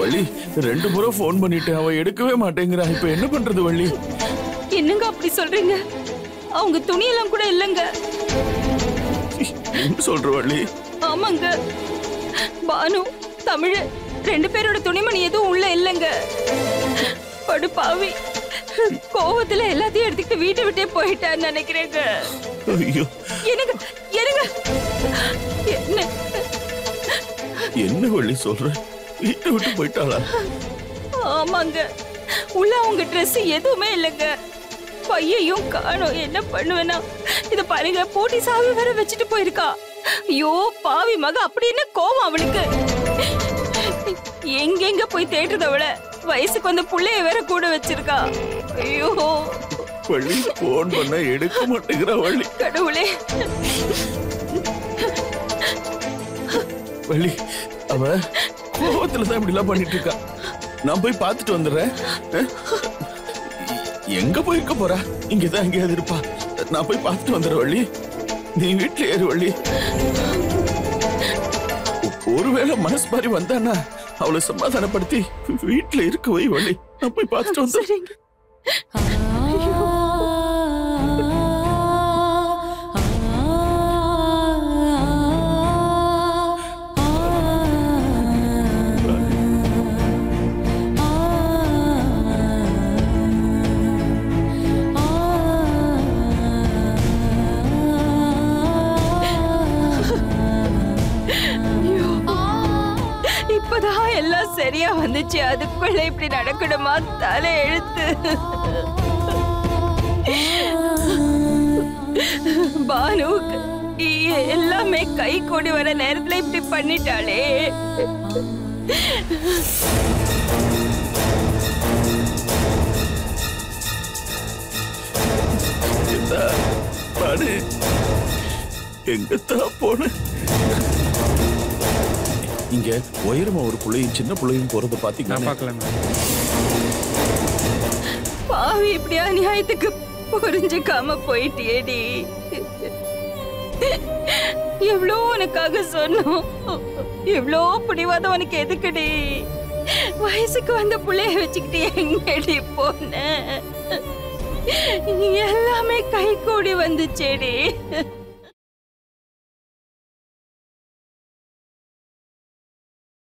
வள்ளி ரெண்டு முறை ஃபோன் பண்ணிட்டேன் அவ எடுக்கவே மாட்டேங்கிறா இப்ப என்ன பண்றது வள்ளி என்னங்க அப்படி சொல்றீங்க அவங்க துணியெல்லாம் கூட இல்லைங்க என்ன சொல்ற வள்ளி ஆமாங்க பானு தமிழ் ரெண்டு பேரோட துணிமணி எதுவும் உள்ள இல்லைங்க படு பாவி கோவத்துல எல்லாத்தையும் எடுத்துக்கிட்டு வீட்டை விட்டே போயிட்டான்னு நினைக்கிறேங்க ஐயோ எனக்கு எனக்கு என்ன என்ன வள்ளி சொல்ற வீட்டை விட்டு போயிட்டாளா ஆமாங்க உள்ள அவங்க Dress எதுவுமே இல்லைங்க பையையும் காணோம் என்ன பண்ணுவேனா இத பாருங்க போட்டி சாவி வேற வச்சுட்டு போயிருக்கா ஐயோ பாவி மக அப்படி என்ன கோவம் அவளுக்கு எங்கெங்க போய் தேடுறத விட வயசுக்கு வந்த புள்ளைய வேற கூட வச்சிருக்கா ஐயோ வள்ளி ஃபோன் பண்ண எடுக்க மாட்டேங்கிறா வள்ளி கடவுளே வள்ளி அவ கோவத்துல தான் இப்படி எல்லாம் பண்ணிட்டு இருக்கா நான் போய் பார்த்துட்டு வந்துடுறேன் அஹ்? எங்க போயிருக்க போறா இங்கதான் எங்கேயாவது இருப்பா நான் போய் பார்த்துட்டு வந்துடுறேன் வள்ளி நீ வீட்டுல ஏறு வள்ளி ஒ- ஒருவேளை மனசு மாதிரி வந்தானா அவளை சமாதானப்படுத்தி வீட்டுல இருக்க வை வள்ளி நான் போய் பார்த்துட்டு வந்துடுறேன் சரிங்க இப்பதான் எல்லாம் சரியா வந்துச்சு அதுக்குள்ள இப்படி நடக்கணுமா தலை எழுத்து பானுவுக்கு இ- எல்லாமே கை கூடி வர நேரத்துல இப்படி பண்ணிட்டாளே என்ன பாரு எங்கத்தான் போன இங்க உயரமா ஒரு புள்ளையும் சின்ன புள்ளையும் போறத நான் பாத்தீங்கன்னா பார்க்கல மேம் பாவி இப்படி அநியாயத்துக்கு புரிஞ்சுக்காம போயிட்டியேடி எவ்வளோ உனக்காக சொன்னோம் எவ்வளோ பிடிவாதம் உனக்கு எதுக்குடி வயசுக்கு வந்த புள்ளைய வச்சுக்கிட்டு எங்கடி போன எல்லாமே கை கூடி வந்துச்சேடி